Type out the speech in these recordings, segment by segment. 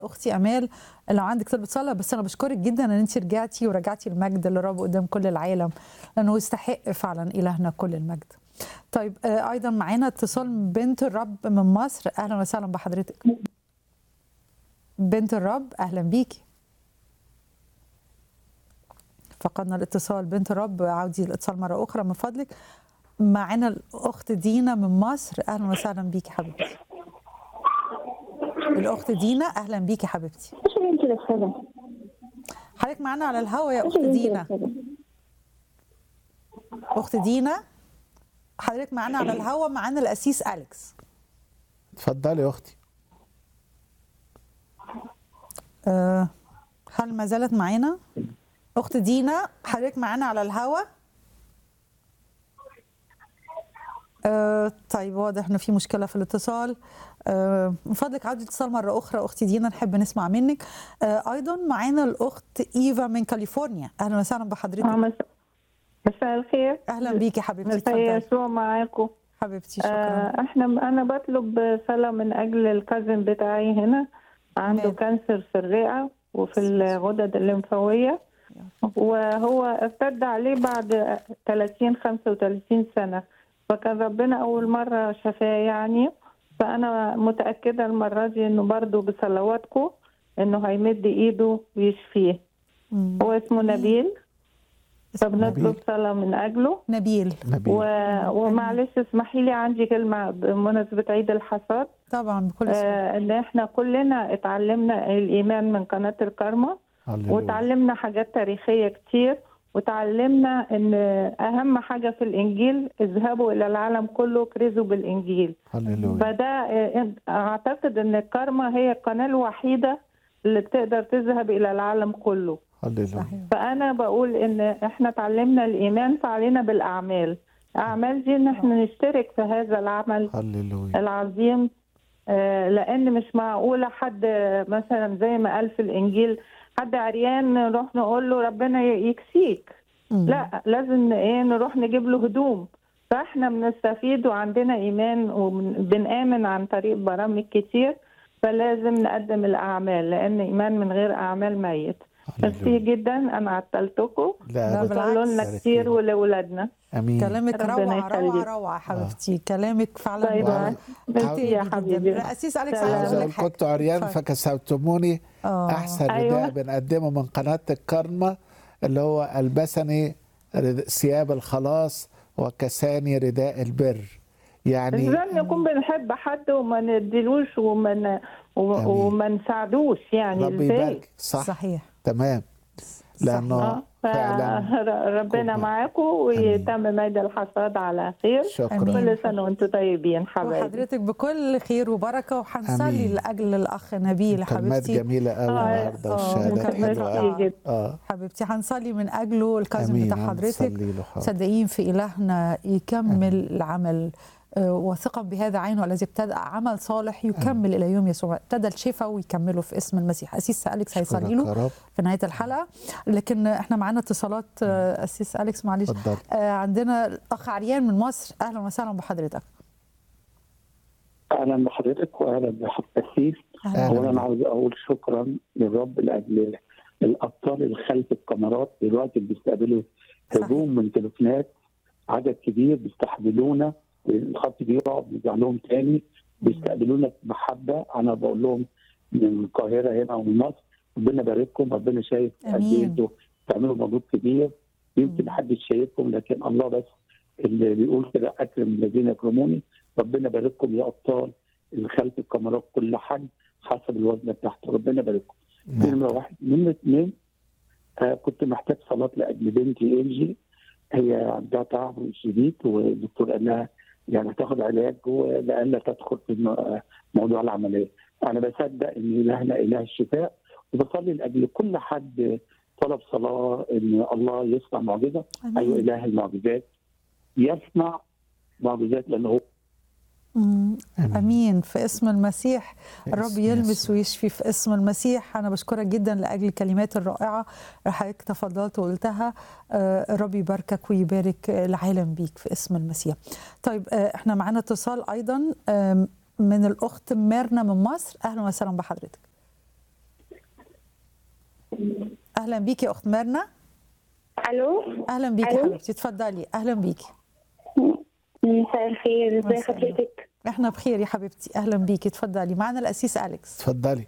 اختي امال لو عندك طلبة صلاة بس انا بشكرك جدا ان انت رجعتي ورجعتي المجد للرب قدام كل العالم لانه يستحق فعلا الهنا كل المجد طيب آه، ايضا معانا اتصال من بنت الرب من مصر اهلا وسهلا بحضرتك بنت الرب اهلا بيكي فقدنا الاتصال بنت الرب عودي الاتصال مره اخرى من فضلك معانا الاخت دينا من مصر اهلا وسهلا بيكي حبيبتي الاخت دينا اهلا بيكي حبيبتي ايش اللي انت لابسه حضرتك معانا على الهوا يا ايش اخت اللي انت دينا لابسه اخت دينا حضرتك معانا على الهوا معانا الاسيس اليكس اتفضلي يا اختي أه هل ما زالت معانا اخت دينا حضرتك معانا على الهوا أه طيب واضح انه في مشكله في الاتصال أه من فضلك عودي الاتصال مره اخرى اختي دينا نحب نسمع منك أه ايضا معانا الاخت ايفا من كاليفورنيا اهلا وسهلا آه، بحضرتك مس- مساء الخير اهلا بيكي حبيبتي مساء اتفضلي يسوع معاكم حبيبتي شكرا آه احنا انا بطلب صلاة من اجل الكازن بتاعي هنا عنده تمام. كانسر في الرئة وفي الغدد الليمفاوية وهو ارتد عليه بعد 30 35 سنة فكان ربنا أول مرة شفاه يعني فأنا متأكدة المرة دي إنه برضو بصلواتكم إنه هيمد إيده ويشفيه مم. هو اسمه نبيل فبنطلب نبيل. صلاة من أجله نبيل نبيل و... ومعلش اسمحي لي عندي كلمة بمناسبة عيد الحصاد طبعا بكل سهوله آه ان احنا كلنا اتعلمنا الايمان من قناة الكرمة هللويا. وتعلمنا حاجات تاريخية كتير وتعلمنا ان اهم حاجة في الانجيل اذهبوا الى العالم كله كرزوا بالانجيل هللويا فده آه، اعتقد ان الكرمة هي القناة الوحيدة اللي بتقدر تذهب الى العالم كله هللويا صحيح فانا بقول ان احنا اتعلمنا الايمان فعلينا بالاعمال الاعمال دي ان احنا نشترك في هذا العمل هللويا العظيم آه، لان مش معقوله حد آه، مثلا زي ما قال في الانجيل حد عريان نروح نقول له ربنا ي- يكسيك مم. لا لازم ايه نروح نجيب له هدوم فاحنا بنستفيد وعندنا ايمان وبنآمن عن طريق برامج كتير فلازم نقدم الاعمال لان ايمان من غير اعمال ميت ميرسي هللويا. جدا انا عطلتكم لا لا، أبدا. بالعكس. وصلوا لنا كتير ولأولادنا امين كلامك ربنا روعة روعة يخليك. روعة حبيبتي كلامك فعلا طيب روعة. ميرسي يا جداً. حبيبي أسيس أليكس سلام. عايز عايز أقول اقول لك حاجة كنت عريان اتفضل. فكسوتموني آه. احسن أيوة. رداء بنقدمه من قناه الكرمه اللي هو البسني رد- ثياب الخلاص وكساني رداء البر يعني ازاي نكون بنحب حد وما نديلوش وما ن... و- آمين. وما نساعدوش يعني ربي ازاي يبارك صح صحيح تمام لانه اه فعلا فربنا كوب. معاكم ويتمم عيد الحصاد على خير شكرا آمين. كل سنه وانتم طيبين حبايبي وحضرتك بكل خير وبركة وهنصلي آمين. لأجل الأخ نبيل كلمات حبيبتي جميله قوي آه، النهارده آه، والشهادات وكلمات حلوه رائعة. قوي جدا اه حبيبتي هنصلي من أجله الكازم امين بتاع حضرتك هنصلي له حاضر. صدقين في إلهنا يكمل العمل آه، وثقا بهذا عينه الذي ابتدأ عمل صالح يكمل إلى يوم يسوع ابتدى الشفاء ويكمله في اسم المسيح أسيس أليكس أشكرك هيصلي له يا رب في نهايه الحلقه لكن احنا معانا اتصالات آه، اسيس اليكس معلش اتفضل آه، عندنا الاخ عريان من مصر اهلا وسهلا بحضرتك اهلا بحضرتك واهلا بحضرتك اهلا أهلا. اولا عاوز اقول شكرا للرب لاجل الابطال اللي خلف الكاميرات دلوقتي بيستقبلوا صحيح. هجوم من تليفونات عدد كبير بيستحملونا الخط بيقع بيرجع لهم تاني بيستقبلونا بمحبه انا بقول لهم من القاهره هنا ومن مصر ربنا يبارككم ربنا شايف قد آمين. ايه انتوا بتعملوا مجهود كبير يمكن محدش شايفكم لكن الله بس اللي بيقول كده اكرم الذين يكرموني ربنا يبارككم يا ابطال اللي خلف الكاميرات كل حد حسب الوزن بتاعته ربنا يبارككم دي نعم. نمره واحد نمره اثنين آه كنت محتاج صلاه لاجل بنتي انجي هي عندها تعب شديد والدكتور قال لها يعني تاخد علاج ولألا تدخل في الم- آه، موضوع العمليه. انا بصدق ان الهنا اله الشفاء وبصلي لاجل كل حد طلب صلاه ان الله يصنع معجزه ايوه امين اله المعجزات يصنع معجزات لانه هو مم. آمين. امين في اسم المسيح في الرب اسم يلمس يسوع. ويشفي في اسم المسيح انا بشكرك جدا لاجل الكلمات الرائعه اللي حضرتك تفضلت وقلتها آه، الرب يباركك ويبارك العالم بيك في اسم المسيح طيب آه، احنا معانا اتصال ايضا آم، من الاخت ميرنا من مصر اهلا وسهلا بحضرتك اهلا بيكي يا اخت ميرنا الو اهلا بيكي ألو. حبيبتي اتفضلي اهلا بيكي مساء الخير ازي مساء حضرتك احنا بخير يا حبيبتي اهلا بيكي اتفضلي معنا الاسيس اليكس اتفضلي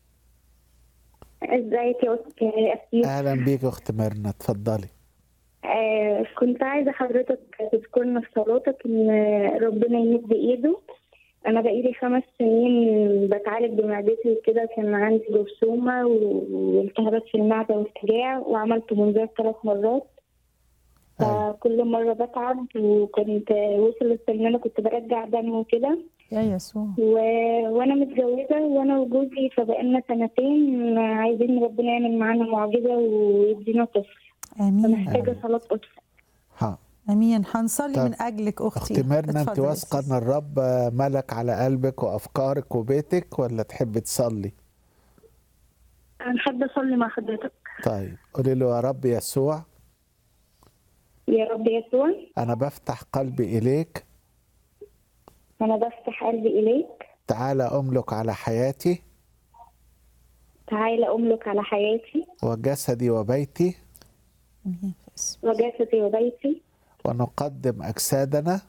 ازيك يا أست- يا اسيس اهلا بيك يا اخت ميرنا اتفضلي آه كنت عايزه حضرتك تذكرنا في صلاتك ان ربنا يمد ايده انا بقالي خمس سنين بتعالج بمعدتي وكده كان عندي جرثومه و- والتهابات في المعده وارتجاع وعملت منظار ثلاث مرات أيوة. فكل مره بتعب وكنت وصلت ان انا كنت برجع دم وكده يا يسوع و... وانا متجوزه وانا وجوزي فبقالنا سنتين عايزين ربنا يعمل معانا معجزه ويدينا طفل امين فمحتاجه صلاه طفل ها امين هنصلي طب، من اجلك اختي اختي ميرنا انت اتفضلي يا واثقه أسيس. ان الرب ملك على قلبك وافكارك وبيتك ولا تحب تصلي انا حابه اصلي مع حضرتك طيب قولي له يا رب يسوع يا رب يسوع انا بفتح قلبي اليك انا بفتح قلبي اليك تعالى املك على حياتي تعالى املك على حياتي وجسدي وبيتي امين في اسم وجسدي وبيتي ونقدم اجسادنا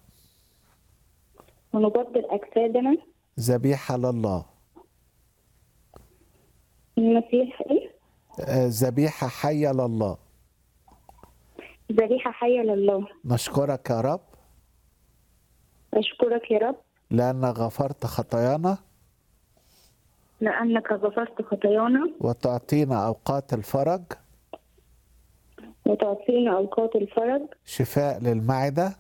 ونبدل اجسادنا ذبيحه لله المسيح ايه آه، ذبيحه حيه لله ذبيحه حيه لله نشكرك يا رب اشكرك يا رب لانك غفرت خطايانا لانك غفرت خطايانا وتعطينا اوقات الفرج وتعطينا اوقات الفرج شفاء للمعده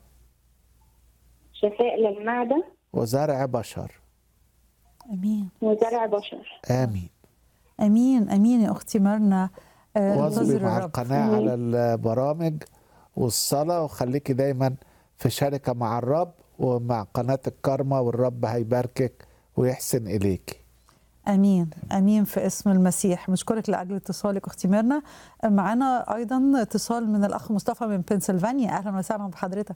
شفاء للمعده وزرع بشر امين وزرع بشر امين امين امين يا اختي مرنا آه، واظبي انتظر مع الرب القناة على البرامج والصلاة وخليكي دايما في شركة مع الرب ومع قناة الكرمة والرب هيباركك ويحسن إليك امين امين في اسم المسيح بشكرك لاجل اتصالك اختي ميرنا معانا ايضا اتصال من الاخ مصطفى من بنسلفانيا اهلا وسهلا بحضرتك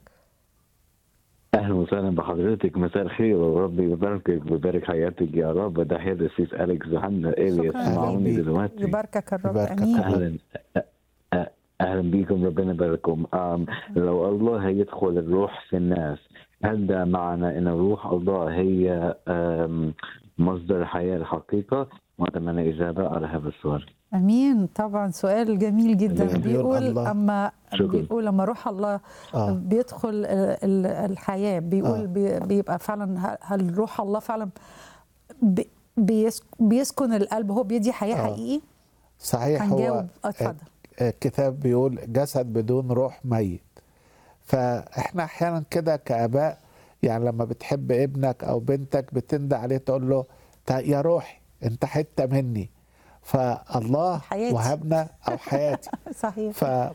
اهلا وسهلا بحضرتك مساء الخير وربي يباركك ويبارك حياتك يا رب ده هي السيس اليكس وحنا الياس شكراً معوني ليك. دلوقتي يباركك الرب يباركك امين الرب. اهلا أ- اهلا بيكم ربنا يبارككم أم لو الله هيدخل الروح في الناس هل ده معنى ان روح الله هي أم، مصدر الحياه الحقيقه واتمنى اجابه على هذا السؤال امين طبعا سؤال جميل جدا بيقول بيقول الله. اما شكراً. بيقول لما روح الله آه. بيدخل ال- ال- الحياه بيقول آه. بي- بيبقى فعلا ه- هل روح الله فعلا بي- بيس- بيسكن القلب هو بيدي حياه آه. حقيقي صحيح هو هنجاوب اتفضل الكتاب بيقول جسد بدون روح ميت فاحنا احيانا كده كاباء يعني لما بتحب ابنك او بنتك بتندى عليه تقول له "تا- يا روحي انت حته مني فالله حياتي. وهبنا او حياتي صحيح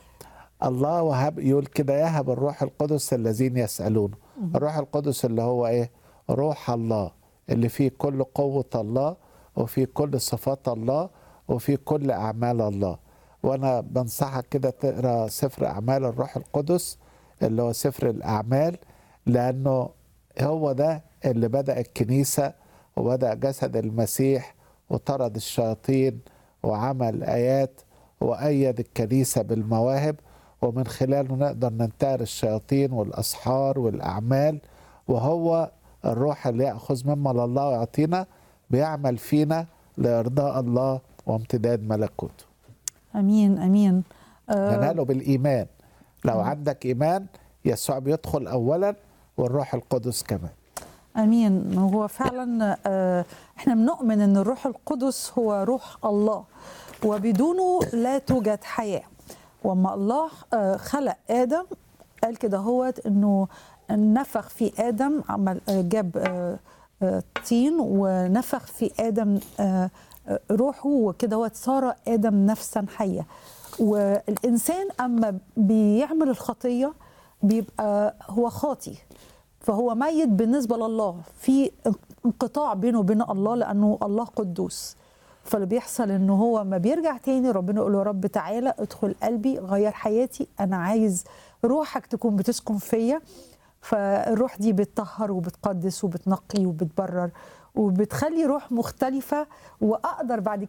فالله وهب يقول كده يهب الروح القدس الذين يسألونه الروح القدس اللي هو ايه روح الله اللي فيه كل قوة الله وفيه كل صفات الله وفيه كل أعمال الله وأنا بنصحك كده تقرأ سفر أعمال الروح القدس اللي هو سفر الأعمال لأنه هو ده اللي بدأ الكنيسة وبدأ جسد المسيح وطرد الشياطين وعمل آيات وأيد الكنيسة بالمواهب ومن خلاله نقدر ننتهر الشياطين والأسحار والأعمال وهو الروح اللي يأخذ مما لله ويعطينا بيعمل فينا لإرضاء الله وامتداد ملكوته امين امين آه، نناله بالإيمان لو عندك إيمان يسوع بيدخل أولا والروح القدس كمان امين هو فعلا آه، احنا بنؤمن ان الروح القدس هو روح الله وبدونه لا توجد حياه وما الله آه، خلق ادم قال كده هو انه نفخ في ادم عمل آه، جاب آه، آه، طين ونفخ في ادم آه، آه، روحه وكده هو صار ادم نفسا حيه والانسان اما بيعمل الخطيه بيبقى هو خاطي فهو ميت بالنسبه لله في انقطاع بينه وبين الله لانه الله قدوس فاللي بيحصل انه هو ما بيرجع تاني ربنا يقول له يا رب تعالى ادخل قلبي غير حياتي انا عايز روحك تكون بتسكن فيا فالروح دي بتطهر وبتقدس وبتنقي وبتبرر وبتخلي روح مختلفة وأقدر بعد كده